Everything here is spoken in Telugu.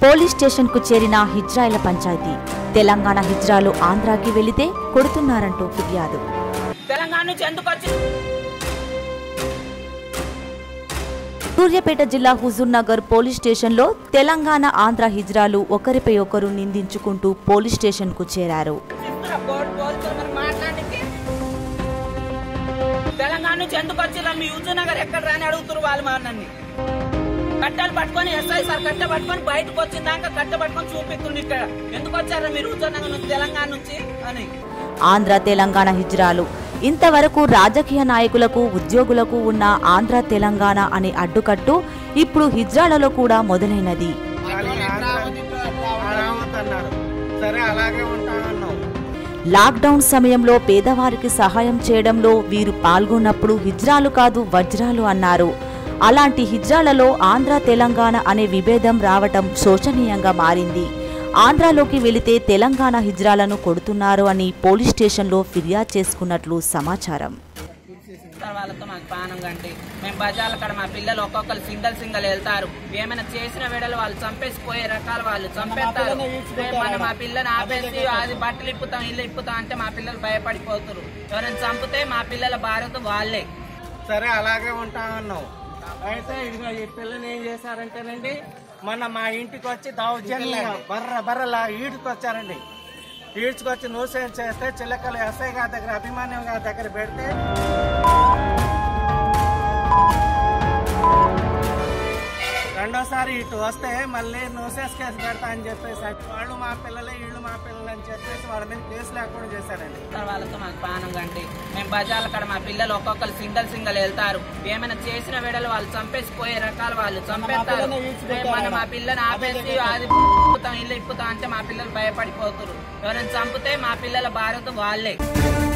పోలీస్ స్టేషన్ కు చేరిన హిజ్రాయిల పంచాయతీ తెలంగాణ హిజ్రాలు ఆంధ్రాకి వెళితే కొడుతున్నారంటూ ఫిర్యాదు తెలంగాణ నుంచి ఎందుకు వచ్చి సూర్యాపేట జిల్లా హుజూర్ నగర్ పోలీస్ స్టేషన్లో తెలంగాణ ఆంధ్ర హిజ్రాలు ఒకరిపై ఒకరు నిందించుకుంటూ పోలీస్ స్టేషన్ కు చేరారు చెప్తున్నా బోర్డు పోలీసులు మరి మాట్లాడికి తెలంగాణ నుంచి ఎందుకు వచ్చిరా మీ హుజూర్ నగర్ ఎక్కడ రాని అడుగుతున్నారు వాళ్ళు మా నన్ను కట్టెలు పట్టుకొని ఎస్ఐ సార్ కట్టె పట్టుకొని బయటకు వచ్చిందాక కట్టె పట్టుకొని చూపిస్తుంది ఇక్కడ ఎందుకు వచ్చారా మీరు హుజూర్ నగర్ నుంచి తెలంగాణ నుంచి అని ఆంధ్ర తెలంగాణ హిజ్రాలు ఇంతవరకు రాజకీయ నాయకులకు ఉద్యోగులకు ఉన్న ఆంధ్ర తెలంగాణ అనే అడ్డుకట్టు ఇప్పుడు హిజ్రాలలో కూడా మొదలైనది రావద్దన్నారు సరే అలాగే ఉంటామన్నావు లాక్డౌన్ సమయంలో పేదవారికి సహాయం చేయడంలో వీరు పాల్గొన్నప్పుడు హిజ్రాలు కాదు వజ్రాలు అన్నారు అలాంటి హిజ్రాలలో ఆంధ్ర తెలంగాణ అనే విభేదం రావటం శోచనీయంగా మారింది ఆంధ్రాలోకి వెళితే తెలంగాణ హిజ్రాలను కొడుతున్నారు అని పోలీస్ స్టేషన్లో ఫిర్యాదు చేసుకున్నట్లు సమాచారం సార్ వాళ్ళతో మాకు పానం కండి మేము బజార్ల కాడ మా పిల్లలు ఒక్కొక్కరు సింగల్ సింగల్ వెళ్తారు ఏమైనా చేసిన వేడలు వాళ్ళు చంపేసి పోయే రకాల వాళ్ళు చంపేస్తారు మేము మన మా పిల్లని ఆపేసి అది బట్టలు ఇప్పుతాం ఇల్లు ఇప్పుతాం అంటే మా పిల్లలు భయపడిపోతారు ఎవరైనా చంపితే మా పిల్లల భార్యతో వాళ్ళే సరే అలాగే ఉంటామన్నావు అయితే ఇదిగో ఈ పిల్లని ఏం చేశారంటేనండి మొన్న మా ఇంటికి వచ్చి దౌర్జన్యంగా బర్ర బర్రలా ఈడ్చుకు వచ్చారండి ఈడ్చుకొచ్చి నూసేం చేస్తే చిల్లకలు ఎస్ఐ గారి దగ్గర అభిమాన్యం గారి దగ్గర పెడితే రెండోసారి ఇటు వస్తే మళ్ళీ నోసెస్ కేసు పెడతా అని చెప్పేసి వాళ్ళు మా పిల్లలే వీళ్ళు మా పిల్లలు అని చెప్పేసి వాళ్ళ మీద కేసు లేకుండా చేశారండి సార్ వాళ్ళతో మాకు పానం కండి మేము బజార్ల కాడ మా పిల్లలు ఒక్కొక్కరు సింగల్ సింగల్ వెళ్తారు ఏమైనా చేసిన వేడలు వాళ్ళు చంపేసి పోయే రకాల వాళ్ళు చంపేస్తారు మేము మన మా పిల్లని ఆపేసి అది ఇప్పుతాం ఇల్లు ఇప్పుతాం అంటే మా పిల్లలు భయపడిపోతారు ఎవరైనా చంపితే మా పిల్లల భార్యతో వాళ్ళే